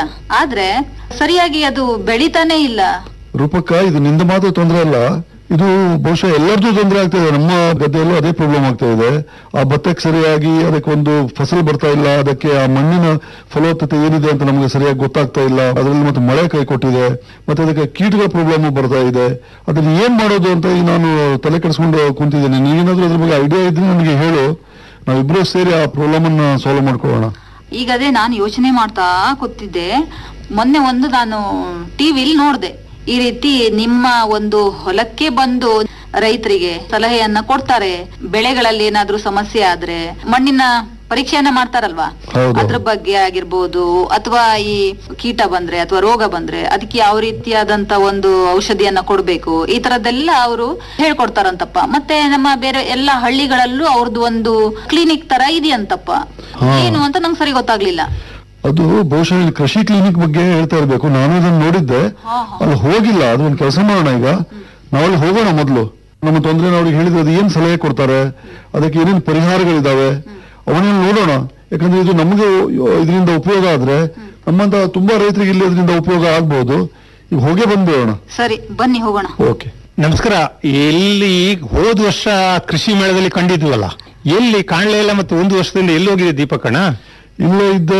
ಆದ್ರೆ ಸರಿಯಾಗಿ ಅದು ಬೆಳಿತಾನೆ ಇಲ್ಲ ರೂಪಕ್ಕ ಇದು ನಿಂದ ಮಾತ್ರ ತೊಂದರೆ ಅಲ್ಲ ಇದು ಬಹುಶಃ ಎಲ್ಲರದ್ದು ತೊಂದರೆ ಆಗ್ತಾ ಇದೆ ನಮ್ಮ ಗದ್ದೆಯಲ್ಲೂ ಅದೇ ಪ್ರಾಬ್ಲಮ್ ಆಗ್ತಾ ಇದೆ ಆ ಭತ್ತಕ್ಕೆ ಸರಿಯಾಗಿ ಅದಕ್ಕೆ ಒಂದು ಫಸಲು ಬರ್ತಾ ಇಲ್ಲ ಅದಕ್ಕೆ ಆ ಮಣ್ಣಿನ ಫಲವತ್ತತೆ ಏನಿದೆ ಅಂತ ನಮಗೆ ಸರಿಯಾಗಿ ಗೊತ್ತಾಗ್ತಾ ಇಲ್ಲ ಅದರಲ್ಲಿ ಮತ್ತೆ ಮಳೆ ಕೈ ಕೊಟ್ಟಿದೆ ಮತ್ತೆ ಅದಕ್ಕೆ ಕೀಟಗಳ ಪ್ರಾಬ್ಲಮ್ ಬರ್ತಾ ಇದೆ ಅದನ್ನ ಏನ್ ಮಾಡೋದು ಅಂತ ಈಗ ನಾನು ತಲೆ ಕೆಡಿಸ್ಕೊಂಡು ಕುಂತಿದ್ದೇನೆ ನೀವೇನಾದ್ರೂ ಅದ್ರ ಬಗ್ಗೆ ಐಡಿಯಾ ಇದ್ರೆ ನನಗೆ ಹೇಳು ನಾವಿಬ್ರು ಸೇರಿ ಆ ಪ್ರಾಬ್ಲಮ್ ಅನ್ನ ಸಾಲ್ವ್ ಮಾಡ್ಕೊಳ್ಳೋಣ ಈಗ ಅದೇ ನಾನು ಯೋಚನೆ ಮಾಡ್ತಾ ಕೂತಿದ್ದೆ ಮೊನ್ನೆ ಒಂದು ನಾನು ಟಿವಿಲಿ ನೋಡ್ದೆ ಈ ರೀತಿ ನಿಮ್ಮ ಒಂದು ಹೊಲಕ್ಕೆ ಬಂದು ರೈತರಿಗೆ ಸಲಹೆಯನ್ನ ಕೊಡ್ತಾರೆ ಬೆಳೆಗಳಲ್ಲಿ ಏನಾದ್ರೂ ಸಮಸ್ಯೆ ಆದ್ರೆ ಮಣ್ಣಿನ ಪರೀಕ್ಷೆಯನ್ನ ಮಾಡ್ತಾರಲ್ವಾ ಹೌದು. ಅದ್ರ ಬಗ್ಗೆ ಆಗಿರ್ಬೋದು ಅಥವಾ ಈ ಕೀಟ ಬಂದ್ರೆ ಅಥವಾ ರೋಗ ಬಂದ್ರೆ ಅದಕ್ಕೆ ಯಾವ ರೀತಿಯಾದಂತ ಒಂದು ಔಷಧಿಯನ್ನ ಕೊಡ್ಬೇಕು ಈ ತರದ್ದೆಲ್ಲ ಅವರು ಹೇಳ್ಕೊಡ್ತಾರಂತಪ್ಪ ಮತ್ತೆ ನಮ್ಮ ಬೇರೆ ಎಲ್ಲ ಹಳ್ಳಿಗಳಲ್ಲೂ ಅವ್ರದ್ದು ಒಂದು ಕ್ಲಿನಿಕ್ ತರ ಇದೆಯಂತಪ್ಪ ಹಾ. ಏನು ಅಂತ ನಂಗೆ ಸರಿ ಗೊತ್ತಾಗ್ಲಿಲ್ಲ ಅದು ಬಹುಶಃ ಇಲ್ಲಿ ಕೃಷಿ ಕ್ಲಿನಿಕ್ ಬಗ್ಗೆ ಹೇಳ್ತಾ ಇರ್ಬೇಕು ನಾನು ಅದನ್ನ ನೋಡಿದ್ದೆ ಹಾ, ಹಾ. ಅಲ್ಲಿ ಹೋಗಿಲ್ಲ ಅದು ಒಂದು ಕೆಲಸ ಮಾಡೋಣ ಈಗ ನಾವಲ್ಲಿ ಹೋಗೋಣ ಮೊದಲು ನಮ್ಮ ತೊಂದರೆ ಅವ್ರಿಗೆ ಹೇಳಿದ್ರೆ ಅದು ಏನ್ ಸಲಹೆ ಕೊಡ್ತಾರೆ ಅದಕ್ಕೆ ಏನೇನು ಪರಿಹಾರಗಳಿದಾವೆ ಅವನ್ನೆಲ್ಲ ನೋಡೋಣ ಯಾಕಂದ್ರೆ ಇದು ನಮಗೆ ಇದರಿಂದ ಉಪಯೋಗ ಆದ್ರೆ ನಮ್ಮಂತ ತುಂಬಾ ರೈತರಿಗೆ ಇಲ್ಲಿ ಅದರಿಂದ ಉಪಯೋಗ ಆಗ್ಬಹುದು ಈಗ ಹೋಗೇ ಬಂದ್ಬಿಡೋಣ ಸರಿ ಬನ್ನಿ ಹೋಗೋಣ ಓಕೆ ನಮಸ್ಕಾರ ಎಲ್ಲಿ ಹೋದ ವರ್ಷ ಕೃಷಿ ಮೇಳದಲ್ಲಿ ಕಂಡಿದ್ವಲ್ಲ ಎಲ್ಲಿ ಕಾಣಲೇ ಇಲ್ಲ ಮತ್ತೆ ಒಂದು ವರ್ಷದಿಂದ ಎಲ್ಲಿ ಹೋಗಿದೆ ದೀಪಕಣ್ಣ ಇಲ್ಲೇ ಇದ್ದ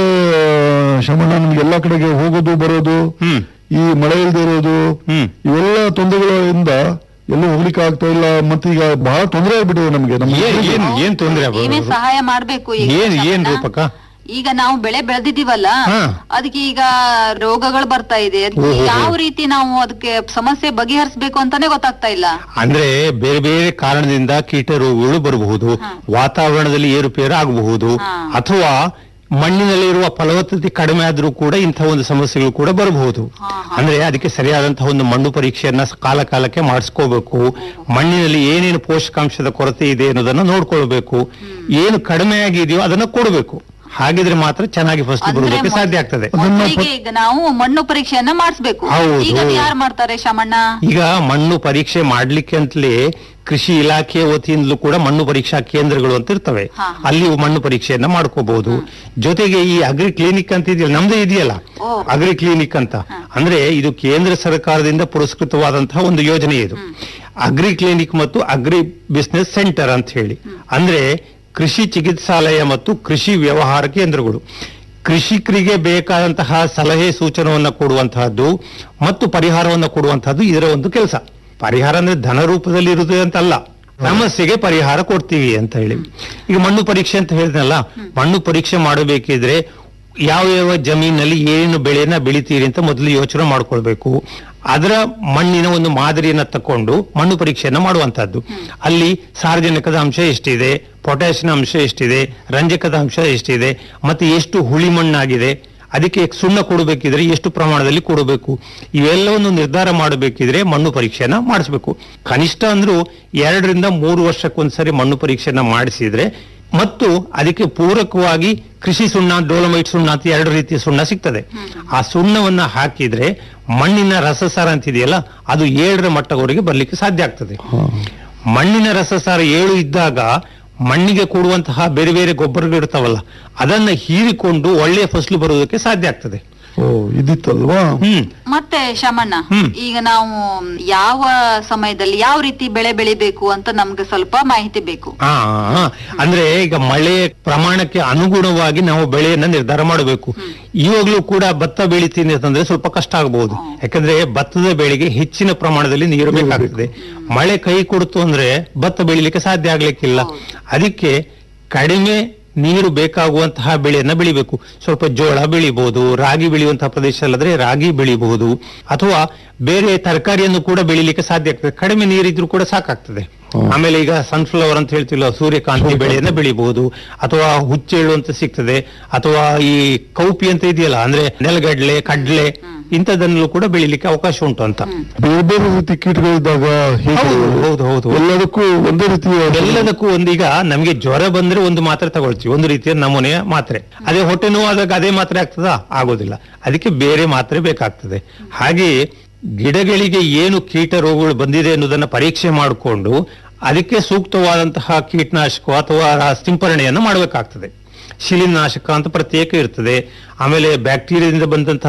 ಶಮಣ್ಣ ನಮ್ಗೆ ಎಲ್ಲಾ ಕಡೆಗೆ ಹೋಗೋದು ಬರೋದು ಹ್ಮ್ ಈ ಮಳೆ ಇಲ್ದೇ ಇರೋದು ಹ್ಮ್ ಇವೆಲ್ಲ ತೊಂದರೆಗಳಿಂದ ಎಲ್ಲೂ ಹೋಗ್ಲಿಕ್ಕೆ ಆಗ್ತಾ ಇಲ್ಲ ಮತ್ತೀಗ ಬಹಳ ತೊಂದರೆ ಆಗ್ಬಿಟ್ಟಿದೆ ನಮ್ಗೆ ನಮ್ಮ ಏನ್ ಏನ್ ಏನ್ ತೊಂದ್ರೆ ನೀವೇ ಸಹಾಯ ಮಾಡ್ಬೇಕು ಈಗ ಏನ್ ಏನ್ ಶಮನ. ರೂಪಕ ಈಗ ನಾವು ಬೆಳೆ ಬೆಳೆದಿದ್ದೀವಲ್ಲ ಹಾ. ಅದಕ್ಕೆ ಈಗ ರೋಗಗಳು ಬರ್ತಾ ಇದೆ ಅದ್ಕೆ ಓಹೋ. ಯಾವ ರೀತಿ ನಾವು ಅದಕ್ಕೆ ಸಮಸ್ಯೆ ಬಗೆಹರಿಸಬೇಕು ಅಂತಾನೆ ಗೊತ್ತಾಗ್ತಾ ಇಲ್ಲ ಅಂದ್ರೆ ಬೇರೆ ಬೇರೆ ಕಾರಣದಿಂದ ಕೀಟ ರೋಗಗಳು ಬರಬಹುದು ವಾತಾವರಣದಲ್ಲಿ ಏರುಪೇರು ಆಗಬಹುದು ಹಾ. ಅಥವಾ ಮಣ್ಣಿನಲ್ಲಿರುವ ಫಲವತ್ತತೆ ಕಡಿಮೆ ಆದ್ರೂ ಕೂಡ ಇಂಥ ಒಂದು ಸಮಸ್ಯೆಗಳು ಕೂಡ ಬರಬಹುದು ಹಾ, ಹಾ. ಅಂದ್ರೆ ಅದಕ್ಕೆ ಸರಿಯಾದಂತಹ ಒಂದು ಮಣ್ಣು ಪರೀಕ್ಷೆಯನ್ನ ಕಾಲ ಕಾಲಕ್ಕೆ ಮಾಡಿಸ್ಕೋಬೇಕು ಮಣ್ಣಿನಲ್ಲಿ ಏನೇನು ಪೋಷಕಾಂಶದ ಕೊರತೆ ಇದೆ ಅನ್ನೋದನ್ನ ನೋಡ್ಕೊಳ್ಬೇಕು ಏನು ಕಡಿಮೆ ಆಗಿದೆಯೋ ಅದನ್ನ ಕೊಡಬೇಕು ಹಾಗಿದ್ರೆ ಮಾತ್ರ ಚೆನ್ನಾಗಿ ಫಸ್ಟ್ ಅಂದ್ರೆ ಬರೋದಕ್ಕೆ ಮೊದ್- ಸಾಧ್ಯ ಆಗ್ತದೆ ಮೊದ್ಲಿಗೆ ಈಗ ನಾವು ಮಣ್ಣು ಪರೀಕ್ಷೆಯನ್ನ ಮಾಡಿಸ್ಬೇಕು ಹೌದು. ಈಗ ಅದು ಯಾರು ಮಾಡ್ತಾರೆ ಶಮಣ್ಣ ಈಗ ಮಣ್ಣು ಪರೀಕ್ಷೆ ಮಾಡ್ಲಿಕ್ಕೆ ಅಂತಲೇ ಕೃಷಿ ಇಲಾಖೆಯ ವತಿಯಿಂದಲೂ ಕೂಡ ಮಣ್ಣು ಪರೀಕ್ಷಾ ಕೇಂದ್ರಗಳು ಅಂತ ಇರ್ತವೆ ಹಾ. ಅಲ್ಲಿ ಮಣ್ಣು ಪರೀಕ್ಷೆಯನ್ನ ಮಾಡ್ಕೋಬಹುದು ಜೊತೆಗೆ ಈ ಅಗ್ರಿ ಕ್ಲಿನಿಕ್ ಅಂತ ಇದೆಯಲ್ಲ ನಮ್ದೇ ಇದೆಯಲ್ಲ ಓ. ಅಗ್ರಿ ಕ್ಲಿನಿಕ್ ಅಂತ ಅಂದ್ರೆ ಇದು ಕೇಂದ್ರ ಸರ್ಕಾರದಿಂದ ಪುರಸ್ಕೃತವಾದಂತಹ ಒಂದು ಯೋಜನೆ ಇದು ಅಗ್ರಿ ಕ್ಲಿನಿಕ್ ಮತ್ತು ಅಗ್ರಿ ಬಿಸ್ನೆಸ್ ಸೆಂಟರ್ ಅಂತ ಹೇಳಿ ಅಂದ್ರೆ ಕೃಷಿ ಚಿಕಿತ್ಸಾಲಯ ಮತ್ತು ಕೃಷಿ ವ್ಯವಹಾರ ಕೇಂದ್ರಗಳು ಕೃಷಿಕರಿಗೆ ಬೇಕಾದಂತಹ ಸಲಹೆ ಸೂಚನವನ್ನು ಕೊಡುವಂತಹದ್ದು ಮತ್ತು ಪರಿಹಾರವನ್ನು ಕೊಡುವಂತಹದ್ದು ಇದರ ಒಂದು ಕೆಲಸ ಪರಿಹಾರ ಅಂದ್ರೆ ಧನ ರೂಪದಲ್ಲಿ ಇರುತ್ತದೆ ಅಂತ ಅಲ್ಲ ಸಮಸ್ಯೆಗೆ ಪರಿಹಾರ ಕೊಡ್ತೀವಿ ಅಂತ ಹೇಳಿ ಈಗ ಮಣ್ಣು ಪರೀಕ್ಷೆ ಅಂತ ಹೇಳಿದ್ನಲ್ಲ ಮಣ್ಣು ಪರೀಕ್ಷೆ ಮಾಡಬೇಕಿದ್ರೆ ಯಾವ ಯಾವ ಜಮೀನಲ್ಲಿ ಏನು ಬೆಳೆಯನ್ನ ಬೆಳಿತೀರಿ ಅಂತ ಮೊದಲು ಯೋಚನೆ ಮಾಡ್ಕೊಳ್ಬೇಕು ಅದರ ಮಣ್ಣಿನ ಒಂದು ಮಾದರಿಯನ್ನ ತಕೊಂಡು ಮಣ್ಣು ಪರೀಕ್ಷೆಯನ್ನ ಮಾಡುವಂತಹದ್ದು ಅಲ್ಲಿ ಸಾರ್ವಜನಿಕದ ಅಂಶ ಎಷ್ಟಿದೆ ಪೊಟ್ಯಾಷಿಯಂ ಅಂಶ ಎಷ್ಟಿದೆ ರಂಜಕದ ಅಂಶ ಎಷ್ಟಿದೆ ಮತ್ತೆ ಎಷ್ಟು ಹುಳಿ ಮಣ್ಣಾಗಿದೆ ಅದಕ್ಕೆ ಸುಣ್ಣ ಕೊಡಬೇಕಿದ್ರೆ ಎಷ್ಟು ಪ್ರಮಾಣದಲ್ಲಿ ಕೊಡಬೇಕು ಇವೆಲ್ಲವನ್ನು ನಿರ್ಧಾರ ಮಾಡಬೇಕಿದ್ರೆ ಮಣ್ಣು ಪರೀಕ್ಷೆಯನ್ನ ಮಾಡಿಸ್ಬೇಕು ಕನಿಷ್ಠ ಅಂದ್ರೂ ಎರಡರಿಂದ ಮೂರು ವರ್ಷಕ್ಕೊಂದ್ಸರಿ ಮಣ್ಣು ಪರೀಕ್ಷೆಯನ್ನ ಮಾಡಿಸಿದ್ರೆ ಮತ್ತು ಅದಕ್ಕೆ ಪೂರಕವಾಗಿ ಕೃಷಿ ಸುಣ್ಣ ಡೋಲಮೈಟ್ ಸುಣ್ಣ ಅಂತ ಎರಡು ರೀತಿಯ ಸುಣ್ಣ ಸಿಗ್ತದೆ ಆ ಸುಣ್ಣವನ್ನ ಹಾಕಿದ್ರೆ ಮಣ್ಣಿನ ರಸಸಾರ ಅಂತಿದೆಯಲ್ಲ ಅದು ಏಳರ ಮಟ್ಟವರೆಗೆ ಬರ್ಲಿಕ್ಕೆ ಸಾಧ್ಯ ಆಗ್ತದೆ ಮಣ್ಣಿನ ರಸಸಾರ ಏಳು ಇದ್ದಾಗ ಮಣ್ಣಿಗೆ ಕೊಡುವಂತಹ ಬೇರೆ ಬೇರೆ ಗೊಬ್ಬರಗಳು ಇರ್ತಾವಲ್ಲ ಅದನ್ನ ಹೀರಿಕೊಂಡು ಒಳ್ಳೆಯ ಫಸಲು ಬರುವುದಕ್ಕೆ ಸಾಧ್ಯ ಆಗ್ತದೆ ಓ ಇದಿತ್ತಲ್ವಾ ಹ್ಮ್ ಮತ್ತೆ ಶಮಣ್ಣ ಹ್ಮ್. ಈಗ ನಾವು ಯಾವ ಸಮಯದಲ್ಲಿ ಯಾವ ರೀತಿ ಬೆಳೆ ಬೆಳಿಬೇಕು ಅಂತ ನಮ್ಗೆ ಸ್ವಲ್ಪ ಮಾಹಿತಿ ಬೇಕು ಆ ಆ, ಅಂದ್ರೆ ಈಗ ಮಳೆ ಪ್ರಮಾಣಕ್ಕೆ ಅನುಗುಣವಾಗಿ ನಾವು ಬೆಳೆಯನ್ನ ನಿರ್ಧಾರ ಮಾಡಬೇಕು ಇವಾಗ್ಲೂ ಕೂಡ ಭತ್ತ ಬೆಳಿತೀನಿ ಅಂತಂದ್ರೆ ಸ್ವಲ್ಪ ಕಷ್ಟ ಆಗಬಹುದು ಯಾಕಂದ್ರೆ ಭತ್ತದ ಬೆಳೆಗೆ ಹೆಚ್ಚಿನ ಪ್ರಮಾಣದಲ್ಲಿ ನೀರು ಬೇಕಾಗ್ತದೆ ಮಳೆ ಕೈ ಕೊಡ್ತು ಅಂದ್ರೆ ಭತ್ತ ಬೆಳಿಲಿಕ್ಕೆ ಸಾಧ್ಯ ಆಗ್ಲಿಕ್ಕಿಲ್ಲ ಅದಕ್ಕೆ ಕಡಿಮೆ ನೀರು ಬೇಕಾಗುವಂತಹ ಬೆಳೆಯನ್ನ ಬೆಳಿಬೇಕು ಸ್ವಲ್ಪ ಜೋಳ ಬೆಳಿಬಹುದು ರಾಗಿ ಬೆಳೆಯುವಂತಹ ಪ್ರದೇಶದಲ್ಲಾದ್ರೆ ರಾಗಿ ಬೆಳಿಬಹುದು ಅಥವಾ ಬೇರೆ ತರಕಾರಿಯನ್ನು ಕೂಡ ಬೆಳಿಲಿಕ್ಕೆ ಸಾಧ್ಯ ಆಗ್ತದೆ ಕಡಿಮೆ ನೀರಿದ್ರೂ ಕೂಡ ಸಾಕಾಗ್ತದೆ ಆಮೇಲೆ ಈಗ ಸನ್ಫ್ಲವರ್ ಅಂತ ಹೇಳ್ತಿಲ್ಲ ಸೂರ್ಯಕಾಂತಿ ಬೆಳೆಯನ್ನ ಬೆಳಿಬಹುದು ಅಥವಾ ಹುಚ್ಚೆಳ್ಳು ಅಂತ ಸಿಗ್ತದೆ ಅಥವಾ ಈ ಕೌಪಿ ಅಂತ ಇದೆಯಲ್ಲ ಅಂದ್ರೆ ನೆಲಗಡ್ಲೆ ಕಡ್ಲೆ ಇಂಥದನ್ನು ಕೂಡ ಬೆಳಿಲಿಕ್ಕೆ ಅವಕಾಶ ಉಂಟು ಅಂತ ಬೇರೆ ಬೇರೆ ರೀತಿ ಕೀಟಗಳಿದ್ದಾಗ ಹೇಗೆ ಹೌದು, ಹೌದು, ಹೌದು. ಎಲ್ಲದಕ್ಕೂ ಒಂದೇ ರೀತಿಯ ಎಲ್ಲದಕ್ಕೂ ಒಂದೀಗ ನಮಗೆ ಜ್ವರ ಬಂದ್ರೆ ಒಂದು ಮಾತ್ರೆ ತಗೊಳ್ತೀವಿ ಒಂದು ರೀತಿಯ ನಮೂನೆಯ ಮಾತ್ರೆ ಅದೇ ಹೊಟ್ಟೆ ನೋವಾದಾಗ ಅದೇ ಮಾತ್ರೆ ಆಗ್ತದಾ ಆಗೋದಿಲ್ಲ ಅದಕ್ಕೆ ಬೇರೆ ಮಾತ್ರೆ ಬೇಕಾಗ್ತದೆ ಹಾಗೆಯೇ ಗಿಡಗಳಿಗೆ ಏನು ಕೀಟ ರೋಗಗಳು ಬಂದಿದೆ ಅನ್ನೋದನ್ನ ಪರೀಕ್ಷೆ ಮಾಡಿಕೊಂಡು ಅದಕ್ಕೆ ಸೂಕ್ತವಾದಂತಹ ಕೀಟನಾಶಕ ಅಥವಾ ರಾ- ಸಿಂಪರಣೆಯನ್ನು ಮಾಡಬೇಕಾಗ್ತದೆ ಶಿಲೀನಾಶಕ ಅಂತ ಪ್ರತ್ಯೇಕ ಇರ್ತದೆ ಆಮೇಲೆ ಬ್ಯಾಕ್ಟೀರಿಯಾದಿಂದ ಬಂದಂತಹ